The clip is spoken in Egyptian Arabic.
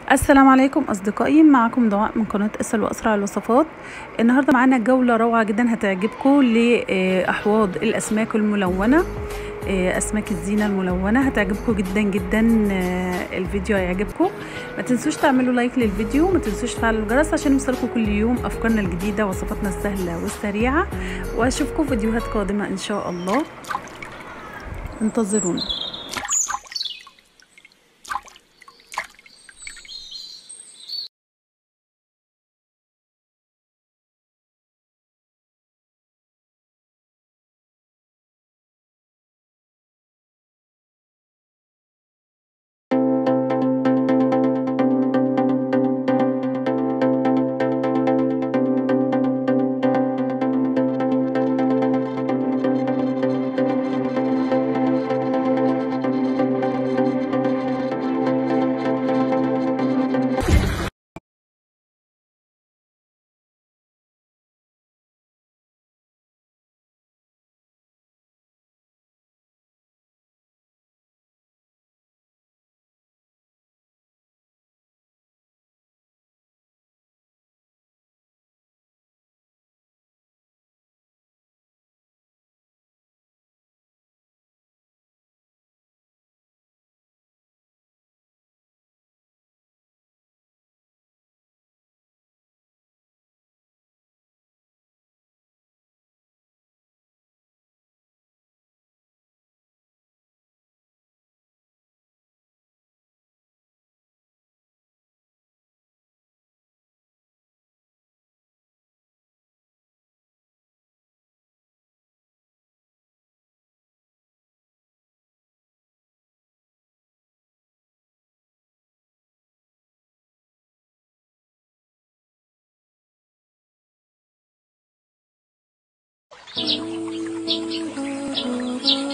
السلام عليكم اصدقائي معكم دعاء من قناه اسال واسرع الوصفات النهارده معانا جوله روعه جدا هتعجبكم لاحواض الاسماك الملونه اسماك الزينه الملونه هتعجبكم جدا جدا الفيديو هيعجبكم ما تنسوش تعملوا لايك للفيديو ما تنسوش تفعلوا الجرس عشان يوصلكم كل يوم افكارنا الجديده وصفاتنا السهله والسريعه واشوفكم فيديوهات قادمه ان شاء الله انتظرونا Thank you.